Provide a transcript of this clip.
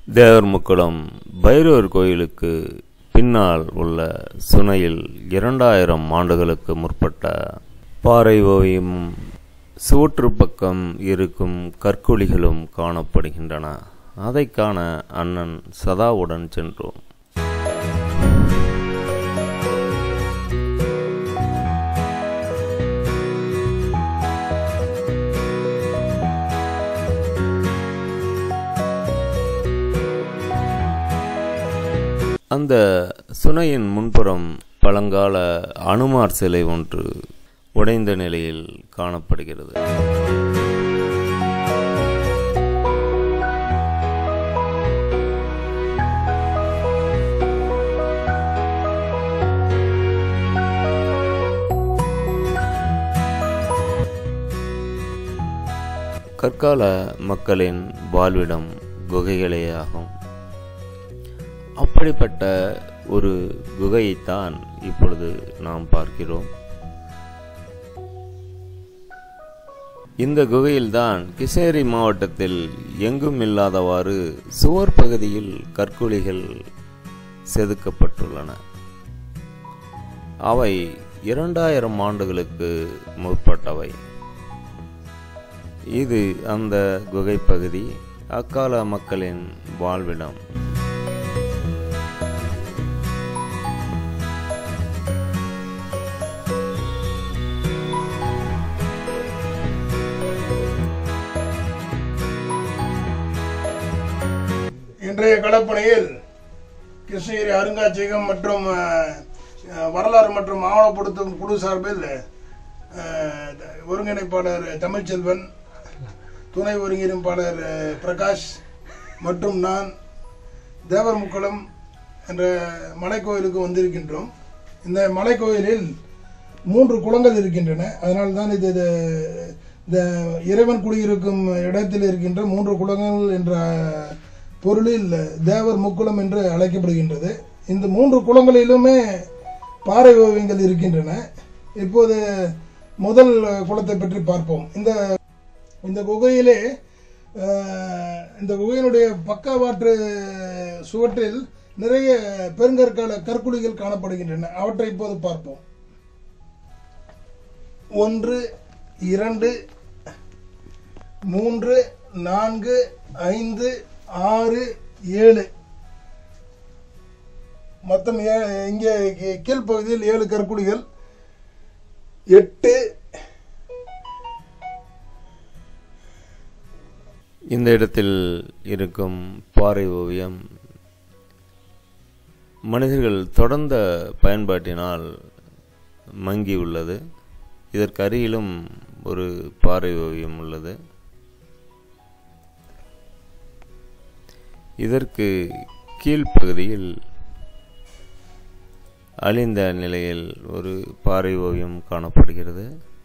தேவர்முக்குளம் பைரவர் கோயிலுக்கு பின்னால் உள்ள சுனையில் இரண்டாயிரம் ஆண்டுகளுக்கு முற்பட்ட பாறை ஓவியமும் சுவற்று பக்கம் இருக்கும் கற்குழிகளும் காணப்படுகின்றன அதை காண அண்ணன் சதாவுடன் சென்றோம் அந்த சுனையின் முன்புறம் பழங்கால அனுமார் சிலை ஒன்று உடைந்த நிலையில் காணப்படுகிறது கற்கால மக்களின் வாழ்விடம் குகைகளேயாகும் அப்படிப்பட்ட ஒரு குகையைத்தான் இப்பொழுது நாம் பார்க்கிறோம் இந்த குகையில்தான் கிருஷ்ணகிரி மாவட்டத்தில் எங்கும் இல்லாதவாறு சுவர் பகுதியில் கற்குழிகள் செதுக்கப்பட்டுள்ளன அவை இரண்டாயிரம் ஆண்டுகளுக்கு முற்பட்டவை இது அந்த குகை பகுதி அக்கால மக்களின் வாழ்விடம் இன்றைய களப்பணியில் கிருஷ்ணகிரி அருங்காட்சியகம் மற்றும் அஹ், அஹ், வரலாறு மற்றும் ஆவணப்படுத்தும் குழு சார்பில் அஹ், ஒருங்கிணைப்பாளர் தமிழ்ச்செல்வன் துணை ஒருங்கிணைப்பாளர் அஹ், பிரகாஷ் மற்றும் நான் தேவர்முக்குளம் என்ற மலைக்கோயிலுக்கு வந்திருக்கின்றோம் இந்த மலைக்கோயிலில் மூன்று குளங்கள் இருக்கின்றன அதனால் தான் இது இது இந்த இறைவன் குடியிருக்கும் இடத்தில் இருக்கின்ற மூன்று குளங்கள் என்ற பொருளில் தேவர் முக்குளம் என்று அழைக்கப்படுகின்றது இந்த மூன்று குளங்களிலுமே பாறை ஓவியங்கள் இருக்கின்றன இப்போது முதல் குளத்தை பற்றி பார்ப்போம் இந்த இந்த குகையிலே அஹ், இந்த குகையினுடைய பக்கவாற்று சுவற்றில் நிறைய பெருங்கற்கால கற்குழிகள் காணப்படுகின்றன அவற்றை இப்போது பார்ப்போம் ஒன்று இரண்டு மூன்று நான்கு ஐந்து ஆறு ஏழு மொத்தம் ஏ- இங்கே கீ- கீழ்ப்பகுதியில் ஏழு கற்குழிகள் எட்டு இந்த இடத்தில் இருக்கும் பாறை ஓவியம் மனிதர்கள் தொடர்ந்த பயன்பாட்டினால் மங்கி உள்ளது இதற்கு அருகிலும் ஒரு பாறை ஓவியம் உள்ளது இதற்கு கீழ்ப்பகுதியில் அழிந்த நிலையில் ஒரு பாறை ஓவியம் காணப்படுகிறது